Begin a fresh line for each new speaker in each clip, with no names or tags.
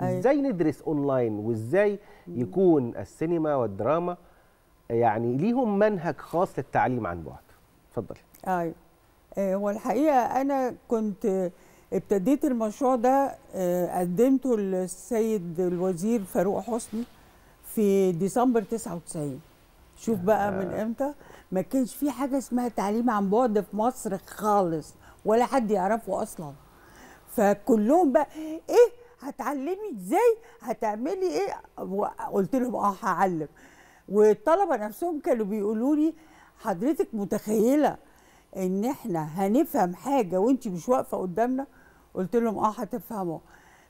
أيوة.
ازاي ندرس اونلاين وازاي يكون السينما والدراما يعني ليهم منهج خاص للتعليم عن بعد اتفضلي
ايوه آه، هو الحقيقه انا كنت آه، ابتديت المشروع ده آه، قدمته للسيد الوزير فاروق حسني في ديسمبر 99 شوف بقى من امتى ما كانش في حاجه اسمها تعليم عن بعد في مصر خالص ولا حد يعرفه اصلا فكلهم بقى ايه هتعلمي ازاي هتعملي ايه قلت لهم اه هعلم والطلبه نفسهم كانوا بيقولوا لي حضرتك متخيله ان احنا هنفهم حاجه وانت مش واقفه قدامنا قلت لهم اه هتفهموا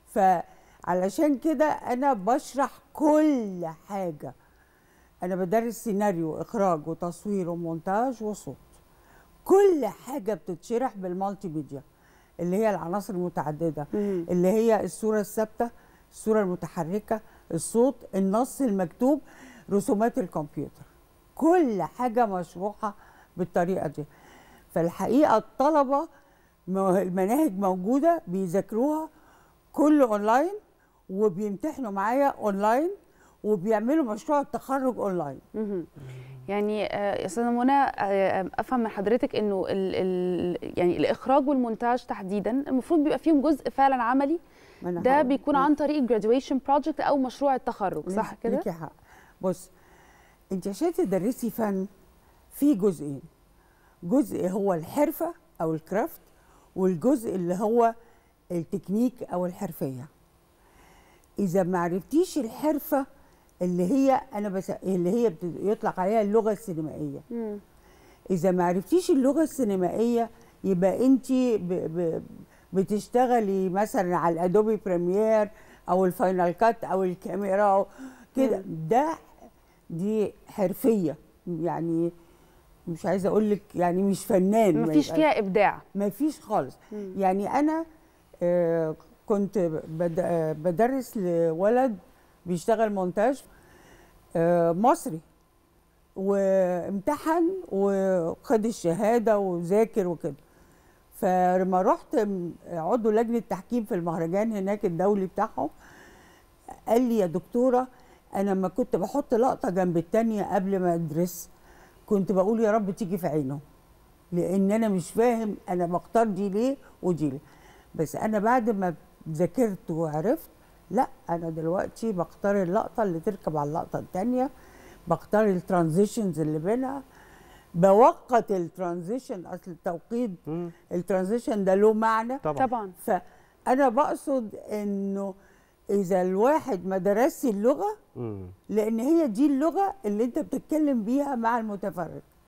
فعلشان كده انا بشرح كل حاجه انا بدرس سيناريو اخراج وتصوير ومونتاج وصوت كل حاجه بتتشرح بالمالتي ميديا اللي هي العناصر المتعدده اللي هي الصوره الثابته الصوره المتحركه الصوت النص المكتوب رسومات الكمبيوتر كل حاجه مشروحه بالطريقه دي فالحقيقه الطلبه مو- المناهج موجوده بيذاكروها كله اونلاين وبيمتحنوا معايا اونلاين وبيعملوا مشروع التخرج اونلاين
مهم. يعني آه، يا استاذه منى آه، افهم من حضرتك انه ال ال يعني الاخراج والمونتاج تحديدا المفروض بيبقى فيهم جزء فعلا عملي
ما أنا
ده
هقول-
بيكون عن طريق graduation project او مشروع التخرج صح
ليك-
كده
ليكي حق بص انت عشان تدرسي فن في جزئين جزء هو الحرفه او الكرافت والجزء اللي هو التكنيك او الحرفيه اذا ما عرفتيش الحرفه اللي هي انا بس اللي هي بت- يطلق عليها اللغه السينمائيه
مم.
اذا ما عرفتيش اللغه السينمائيه يبقى انت ب... ب... بتشتغلي مثلا على الادوبي بريمير او الفاينل كات او الكاميرا أو كده ده دي حرفيه يعني مش عايزه اقول لك يعني مش فنان ما
مفيش
يبقى-
فيها ابداع
ما فيش خالص يعني انا آه، كنت بد- آه، بدرس لولد بيشتغل مونتاج آه، مصري وامتحن وخد الشهاده وذاكر وكده فلما رحت م- عضو لجنه تحكيم في المهرجان هناك الدولي بتاعهم قال لي يا دكتوره انا لما كنت بحط لقطه جنب التانيه قبل ما ادرس كنت بقول يا رب تيجي في عينه لان انا مش فاهم انا بختار دي ليه ودي ليه بس انا بعد ما ذاكرت وعرفت لا انا دلوقتي بختار اللقطه اللي تركب على اللقطه الثانيه بختار الترانزيشنز اللي بينها بوقت الترانزيشن اصل التوقيت
مم.
الترانزيشن ده له معنى
طبعا
طبعا
فانا بقصد انه اذا الواحد ما درسش اللغه
مم.
لان هي دي اللغه اللي انت بتتكلم بيها مع المتفرج